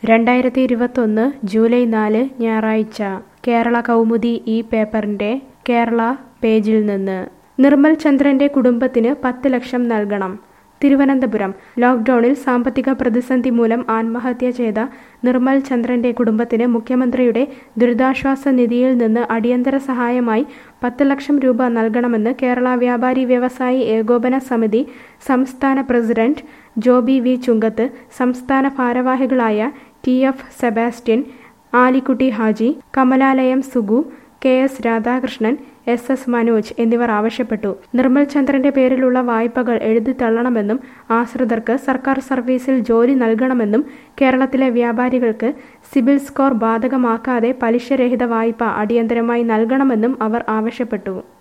രണ്ടായിരത്തി ഇരുപത്തൊന്ന് ജൂലൈ നാല് ഞായറാഴ്ച കേരള കൗമുദി ഈ പേപ്പറിന്റെ കേരള പേജിൽ നിന്ന് നിർമ്മൽ ചന്ദ്രന്റെ കുടുംബത്തിന് പത്ത് ലക്ഷം നൽകണം തിരുവനന്തപുരം ലോക്ഡൌണിൽ സാമ്പത്തിക പ്രതിസന്ധി മൂലം ആത്മഹത്യ ചെയ്ത നിർമ്മൽ ചന്ദ്രന്റെ കുടുംബത്തിന് മുഖ്യമന്ത്രിയുടെ ദുരിതാശ്വാസ നിധിയിൽ നിന്ന് അടിയന്തര സഹായമായി പത്ത് ലക്ഷം രൂപ നൽകണമെന്ന് കേരള വ്യാപാരി വ്യവസായി ഏകോപന സമിതി സംസ്ഥാന പ്രസിഡന്റ് ജോബി വി ചുങ്കത്ത് സംസ്ഥാന ഭാരവാഹികളായ T F Sebastian Alikutty Haji Kamalalayam Sugu K S Radhakrishnan S S Manoj എന്നിവർ ആവശ്യപ്പെട്ടു നിർമ്മൽ ചന്ദ്രന്റെ പേരിലുള്ള വായ്പകൾ എഴുതിത്തള്ളണമെന്നും ആശ്രിതർക്ക് സർക്കാർ സർവീസിൽ ജോലി നൽകണമെന്നും കേരളത്തിലെ വ്യാപാരികൾക്ക് സിബിൽ സ്കോർ ബാധകമാക്കാതെ പലിശരഹിത വായ്പ അടിയന്തരമായി നൽകണമെന്നും അവർ ആവശ്യപ്പെട്ടു